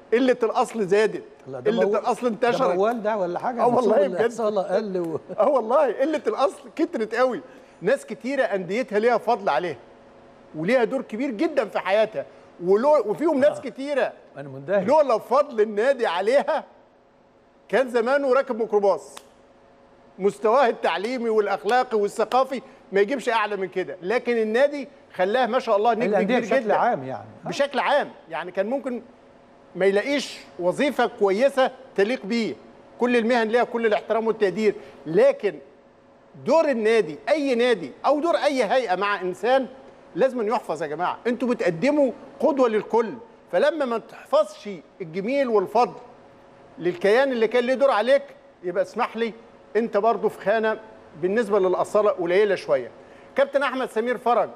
قله الاصل زادت لا، ده قله مو- الاصل ده انتشرت موال ده ولا حاجه آه والله نشوف بجد. الإحصاء قل و... اه والله قله الاصل كترت قوي ناس كتيره انديتها ليها فضل عليها وليها دور كبير جدا في حياتها ولو وفيهم ناس كتيره انا مندهش لولا فضل النادي عليها كان زمانه راكب ميكروباص مستواه التعليمي والاخلاقي والثقافي ما يجيبش اعلى من كده لكن النادي خلاه ما شاء الله نجم الانديه كبير بشكل جدا عام يعني بشكل عام يعني كان ممكن ما يلاقيش وظيفه كويسه تليق بيه كل المهن ليها كل الاحترام والتقدير لكن دور النادي اي نادي او دور اي هيئه مع انسان لازم أن يحفظ يا جماعه انتوا بتقدموا قدوه للكل فلما ما تحفظش الجميل والفضل للكيان اللي كان ليه دور عليك يبقى اسمح لي انت برضو في خانه بالنسبه للاصاله قليله شويه كابتن احمد سمير فرج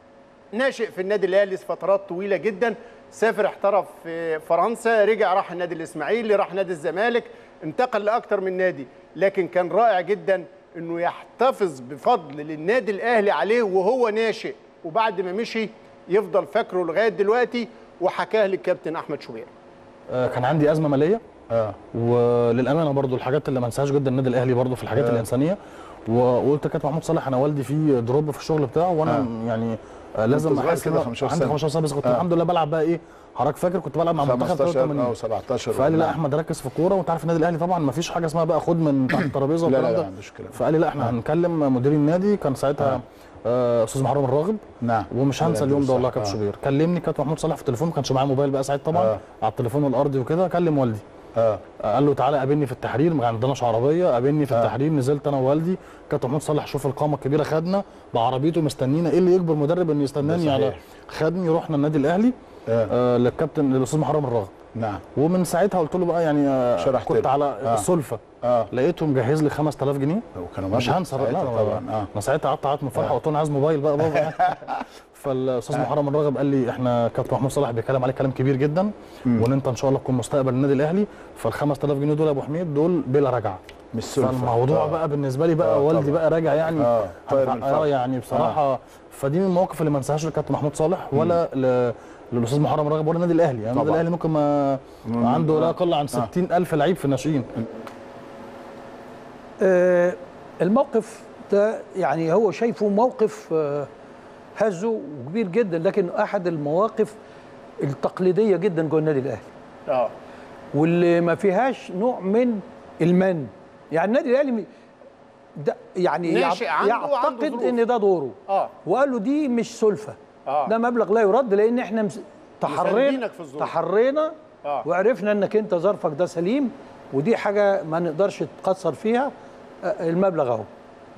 ناشئ في النادي الاهلي فترات طويله جدا سافر احترف في فرنسا رجع راح النادي الاسماعيلي راح نادي الزمالك انتقل لاكثر من نادي لكن كان رائع جدا انه يحتفظ بفضل للنادي الاهلي عليه وهو ناشئ وبعد ما مشي يفضل فاكره لغايه دلوقتي وحكاه للكابتن احمد شوبير آه، كان عندي ازمه ماليه اه وللامانه برضو الحاجات اللي ما انساهاش جدا النادي الاهلي برضو في الحاجات الانسانيه وقلت لكابتن محمود صالح انا والدي في دروب في الشغل بتاعه وانا يعني آه لازم صغير احس كده، إن- 15 عندي سنة. 15 سنه بس كنت آه. الحمد لله بلعب بقى ايه حضرتك فاكر كنت بلعب مع منتخب 15 83 او 17 فقال لي لا نعم. احمد ركز في الكوره وانت عارف النادي الاهلي طبعا ما فيش حاجه اسمها بقى خد من تحت الترابيزه لا، لا، والكلام لا، ده ما عندوش كلام. فقال لي لا احنا هنكلم مدير النادي كان ساعتها آه، استاذ محرم الراغب نعم ومش هنسى اليوم ده والله يا كابتن آه. شوبير كلمني كابتن محمود صالح في التليفون ما كانش معايا موبايل بقى ساعتها طبعا آه. على التليفون الارضي وكده كلم والدي اه آه، قال له تعالى قابلني في التحرير ما عندناش عربيه قابلني في آه. التحرير نزلت انا ووالدي كابتن محمود صالح شوف القامه الكبيره خدنا بعربيته مستنينا ايه اللي يجبر مدرب انه يستناني ده على صحيح. خدني رحنا النادي الاهلي آه. آه للكابتن للاستاذ محرم الراغب نعم ومن ساعتها قلت له بقى يعني آه شرحت كنت له. على آه. السلفه اه لقيته مجهز لي 5000 جنيه وكانوا مش مبلغ هنسى لا ساعتها لا طبعا اه انا ساعتها قعدت قعدت من الفرحه آه. وقلت له انا عايز موبايل بقى بابا فالاستاذ محرم الراغب قال لي احنا كابتن محمود صلاح بيتكلم عليك كلام كبير جدا وان انت ان شاء الله تكون مستقبل النادي الاهلي فال 5000 جنيه دول يا ابو حميد دول بلا رجعه مش سلفة. فالموضوع آه. بقى بالنسبه لي بقى آه، والدي طبعاً. بقى راجع يعني آه، طاير من اه الفرح. يعني بصراحه فدي من المواقف اللي ما انساهاش للكابتن محمود صالح ولا ل... للاستاذ محرم الراغب ولا النادي الاهلي يعني النادي طبعاً. الاهلي ممكن ما مم. عنده لا آه. يقل عن 60000 لعيب في الناشئين آه، الموقف ده يعني هو شايفه موقف آه، هزه وكبير جدا لكن احد المواقف التقليديه جدا جوه النادي الاهلي اه واللي ما فيهاش نوع من المن يعني النادي الاهلي م- ده يعني ناشئ يعت- عنده وعنده يعتقد ظروف. ان ده دوره اه وقال له دي مش سلفه آه. ده مبلغ لا يرد لان احنا مس- تحرينا مساندينك في الظروف. تحرينا آه. وعرفنا انك انت ظرفك ده سليم ودي حاجه ما نقدرش تقصر فيها آه، المبلغ اهو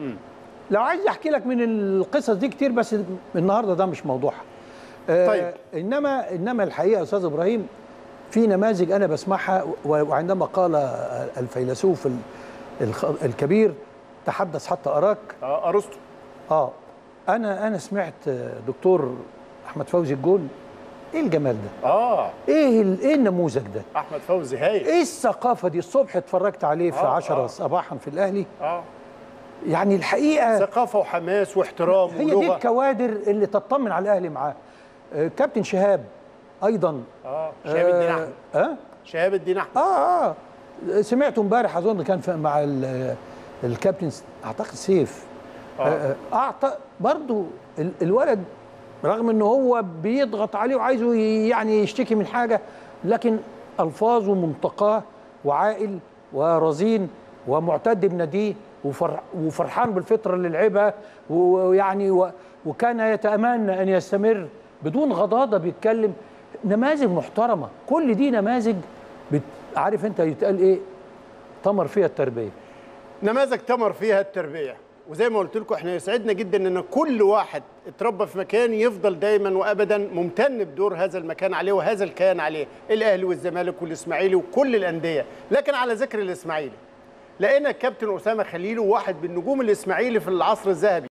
لو عايز احكي لك من القصص دي كتير بس النهارده ده مش موضوعها آه، طيب. انما انما الحقيقه يا استاذ ابراهيم في نماذج انا بسمعها و- وعندما قال الفيلسوف ال- الخ- الكبير تحدث حتى اراك اه ارسطو اه انا انا سمعت آه، دكتور احمد فوزي الجول ايه الجمال ده اه ايه ال- ايه النموذج ده احمد فوزي هايل ايه الثقافه دي الصبح اتفرجت عليه في آه، 10 آه. صباحا في الاهلي اه يعني الحقيقه ثقافه وحماس واحترام هي دي ولغه الكوادر اللي تطمن على الاهلي معاه آه، كابتن شهاب ايضا اه شهاب الدين احمد اه شهاب الدين احمد اه اه سمعته امبارح اظن كان في- مع ال- الكابتن س- اعتقد سيف آه. آه، اعطى برضو ال- الولد رغم ان هو بيضغط عليه وعايزه ي- يعني يشتكي من حاجه لكن الفاظه منتقاه وعاقل ورزين ومعتد بناديه وفرح وفرحان بالفتره اللي لعبها و- ويعني و- وكان يتمنى ان يستمر بدون غضاضه بيتكلم نماذج محترمه كل دي نماذج بت... عارف انت يتقال ايه تمر فيها التربيه نماذج تمر فيها التربيه وزي ما قلت لكم احنا يسعدنا جدا ان كل واحد اتربى في مكان يفضل دايما وابدا ممتن بدور هذا المكان عليه وهذا الكيان عليه الاهلي والزمالك والاسماعيلي وكل الانديه لكن على ذكر الاسماعيلي لقينا الكابتن اسامه خليل واحد من نجوم الاسماعيلي في العصر الذهبي